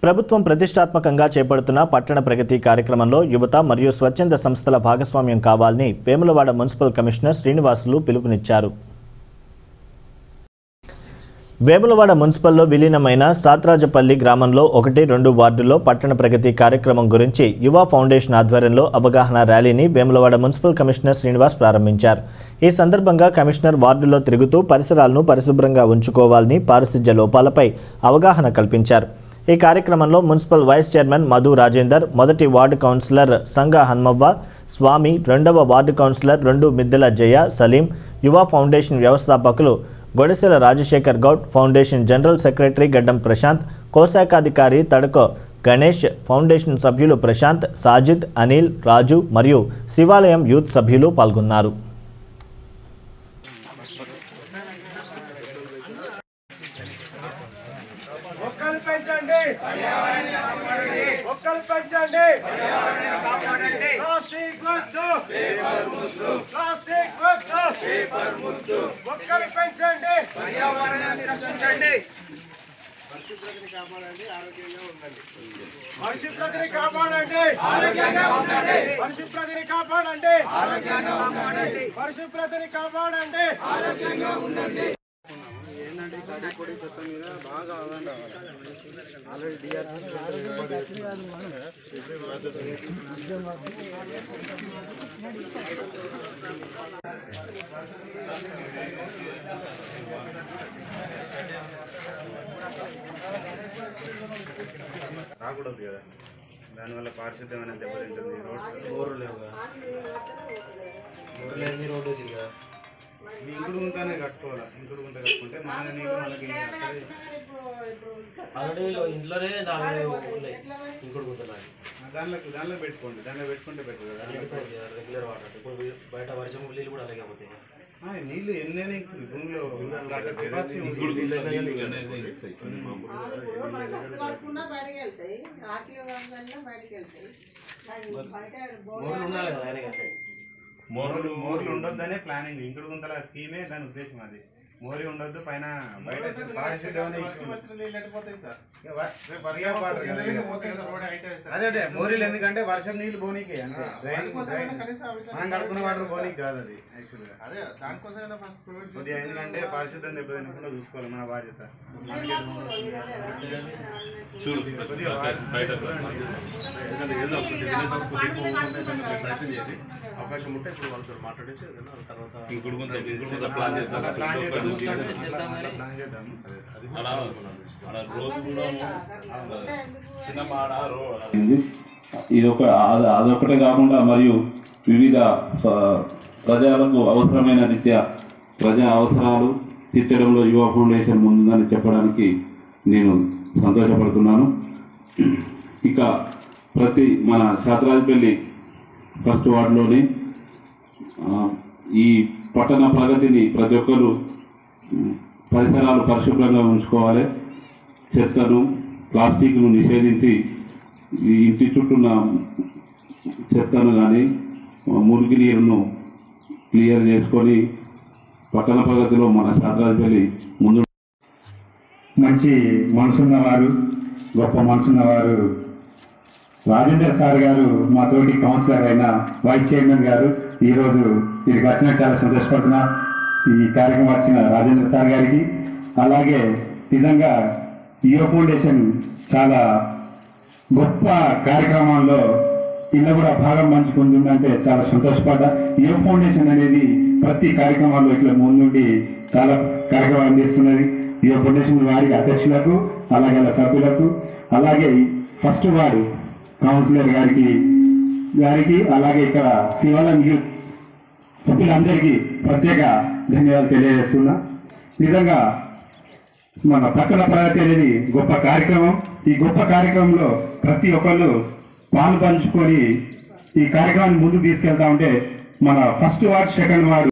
ప్రభుత్వం ప్రతిష్టాత్మకంగా చేపడుతున్న పట్టణ ప్రగతి కార్యక్రమంలో యువత మరియు స్వచ్ఛంద సంస్థల భాగస్వామ్యం కావాలని వేములవాడ మున్సిపల్ కమిషనర్ శ్రీనివాసులు పిలుపునిచ్చారు వేములవాడ మున్సిపల్లో విలీనమైన సాత్రాజపల్లి గ్రామంలో ఒకటి రెండు వార్డుల్లో పట్టణ ప్రగతి కార్యక్రమం గురించి యువ ఫౌండేషన్ ఆధ్వర్యంలో అవగాహన ర్యాలీని వేములవాడ మున్సిపల్ కమిషనర్ శ్రీనివాస్ ప్రారంభించారు ఈ సందర్భంగా కమిషనర్ వార్డులో తిరుగుతూ పరిసరాలను పరిశుభ్రంగా ఉంచుకోవాలని పారిశుధ్య లోపాలపై అవగాహన కల్పించారు ఈ కార్యక్రమంలో municipal vice chairman Madhu Rajender మొదటి వార్డు కౌన్సిలర్ సంగ హన్మవ్వ స్వామి రెండవ వార్డు కౌన్సిలర్ రెండు మిద్దెల జయ సలీం యువ ఫౌండేషన్ వ్యవస్థాపకులు Godesela Rajashekar Goud foundation general secretary Gaddam Prashanth కోశాఖాధికారి తడకో గణేష్ ఫౌండేషన్ సభ్యులు ప్రశాంత్ సాజిద్ అనిల్ రాజు మరియు శివాలయం యూత్ సభ్యులు పాల్గొన్నారు మొక్కలు పెంచండి మొక్కలు పెంచండి ప్లాస్టిక్ వద్దు ప్లాస్టిక్ వద్దు మొక్కలు పెంచండి పర్యావరణాన్ని రక్షించండి పరిశుభ్రతని కాపాడండి ఆరోగ్యంగా ఉండండి పరిశుభ్రతని కాపాడండి ఆరోగ్యంగా ఉండండి పరిశుభ్రతని కాపాడండి ఆరోగ్యంగా ఉండండి రాకూడదు కదా దానివల్ల పారిశుద్ధ్యమైన దెబ్బతింటుంది రోడ్స్ ఊరు లేవు కదా ఊరు లేని రోడ్డు వచ్చింది కదా ఇంకుడు గుంతనే కట్టుకోవాలి ఇంకుడు గుంత కట్టుకుంటే మన నీళ్ళు మనకి వస్తాయి. ఆల్రెడీ ఇంట్లోనే నాలుగు ఉన్నాయి ఇంకోటి గుంతలాగి దానిలో దానిలో పెట్టుకోండి దానిలో పెట్టుకుంటే బెటర్ కదా రెగ్యులర్ వాటర్ ఇప్పుడు బయట వర్షం నీళ్ళు కూడా అలాగే పోతాయి ఆ, నీళ్ళు ఎన్నైనా ఎక్కుతుంది భూమిలో కెపాసిటీ ఉంది. వరకున్నా బయటకు వెళ్తాయి ఆర్టీఓ గంగన్నా బయటకు వెళ్తాయి బయట మోర్లు ఉండాలి కదా ఆయనగా. మోర్లు మోర్లు ఉండొద్దనే ప్లానింగ్ ఇంకుడు గుంతల స్కీమే దాని ఉద్దేశం అది మోరి ఉండొద్దు పైన బయట పారిశుద్ధ్యమైన issue. ఇక వ- రేపు వర్షం వాటర్ కదా. అదే అదే మోరీలు ఎందుకంటే వర్షం నీళ్ళు పోనీకి అంతే డ్రైన్ డ్రైన్ మనం కడుపుకున్న వాటర్ పోనీకి కాదు అది యాక్చువల్గా అదే దానికోసం కొద్దిగా ఎందుకంటే పారిశుద్ధ్యం దెబ్బతినకుండా చూసుకోవాలి మన బాధ్యత కొద్దిగా అవకాశం ఉంటే ఇప్పుడు వాళ్ళతో మాట్లాడేసి ఏదైనా తర్వాత ఇంకుడు గుంత ఇంకుడు గుంత ప్లాన్ చేద్దాం అలా ప్లాన్ చేద్దాం చేద్దాం అలా ప్లాన్ చేద్దాం అది ఆడ ఆడ రోజు కూడా చిన్న మాడ రో ఉంది. ఇది ఒక అది- అదొక్కటే కాకుండా మరియు వివిధ ఆ, ప్రజలకు అవసరమైన రీత్యా ప్రజా అవసరాలు తీర్చడంలో యువ ఫౌండేషన్ ముందుందని చెప్పడానికి నేను సంతోషపడుతున్నాను ఇక ప్రతి మన శాతరాజపల్లి ఫస్ట్ వార్డులోని ఆ, ఈ పట్టణ ప్రగతిని ప్రతి ఒక్కరు ఉమ్, పరిసరాలు పరిశుభ్రంగా ఉంచుకోవాలి చెత్తను ప్లాస్టిక్ను నిషేధించి ఈ ఇంటి చుట్టూన్న చెత్తను కానీ మురికి నీరును క్లియర్ చేసుకొని పట్టణ ప్రగతిలో మన శాతరాజపల్లి ముందు మంచి మనసున్న వారు గొప్ప మనసున్న వారు రాజేంద్ర సార్ గారు మా తోటి కౌన్సిలర్ అయిన వైస్ చైర్మన్ గారు ఈరోజు ఇక్కడికి వచ్చిన చాలా సంతోషపడుతున్నా ఈ కార్యక్రమం వచ్చిన రాజేంద్ర సార్ గారికి అలాగే నిజంగా యువ ఫౌండేషన్ చాలా గొప్ప కార్యక్రమాల్లో ఇలా కూడా భాగం పంచుకుంటుందంటే చాలా సంతోషపడ్డా యువ ఫౌండేషన్ అనేది ప్రతి కార్యక్రమాల్లో ఇట్లా ముందుండి చాలా కార్యక్రమాలు అందిస్తున్నది యువ ఫౌండేషన్ వారి అధ్యక్షులకు అలాగే వాళ్ళ సభ్యులకు అలాగే ఫస్ట్ వార్డు కౌన్సిలర్ గారికి గారికి అలాగే ఇక్కడ శివాలయం యూత్ సభ్యులందరికీ ప్రత్యేక ధన్యవాదాలు తెలియజేస్తున్నా నిజంగా మన పట్టణ ప్రగతి అనేది గొప్ప కార్యక్రమం ఈ గొప్ప కార్యక్రమంలో ప్రతి ఒక్కళ్ళు పాలు పంచుకొని ఈ కార్యక్రమాన్ని ముందుకు తీసుకెళ్తా ఉంటే మన ఫస్ట్ వార్డ్ సెకండ్ వార్డు